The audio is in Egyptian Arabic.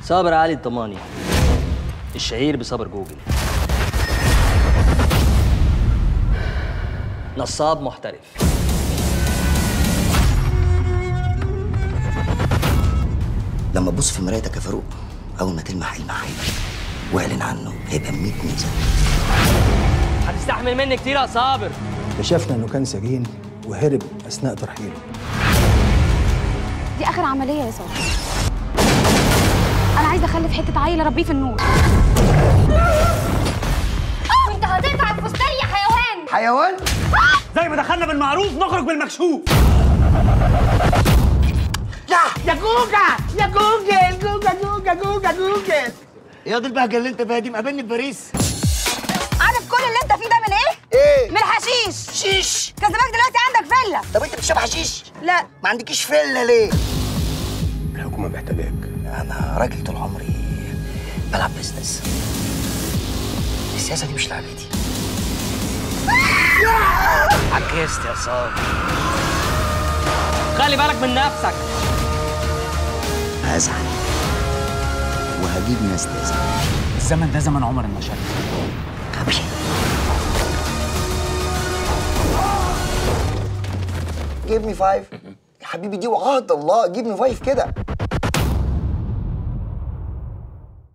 صابر علي الضماني الشهير بصبر جوجل نصاب محترف لما تبص في مرايتك يا فاروق اول ما تلمح المحل واعلن عنه هيبقى 100 ميزه هتستحمل مني كتير يا صابر اكتشفنا انه كان سجين وهرب اثناء ترحيله دي اخر عمليه يا صابر انا عايزه اخلف حته عيل اربيه في النور كنت هتقطع الفستان يا حيوان حيوان زي ما دخلنا بالمعروف نخرج بالمكشوف يا جوجا يا جوجل جوجا جوجا جوجا جوجل يا دي البهجه اللي انت فيها دي مقابلني في باريس عارف كل اللي انت فيه ده من ايه؟ ايه من الحشيش شيش كسبك دلوقتي عندك فيلا طب انت بتشرب حشيش لا ما عندكيش فله ليه الحكومه محتاجاك انا راجل طول عمري بلعب بيزنس السياسه دي مش لعبتي عكست يا صابر خلي بالك من نفسك هزعل وهجيب ناس تزعل الزمن ده زمن عمر المشاكل غبي جيب مي فايف يا حبيبي دي وعهد الله جيب مي فايف كده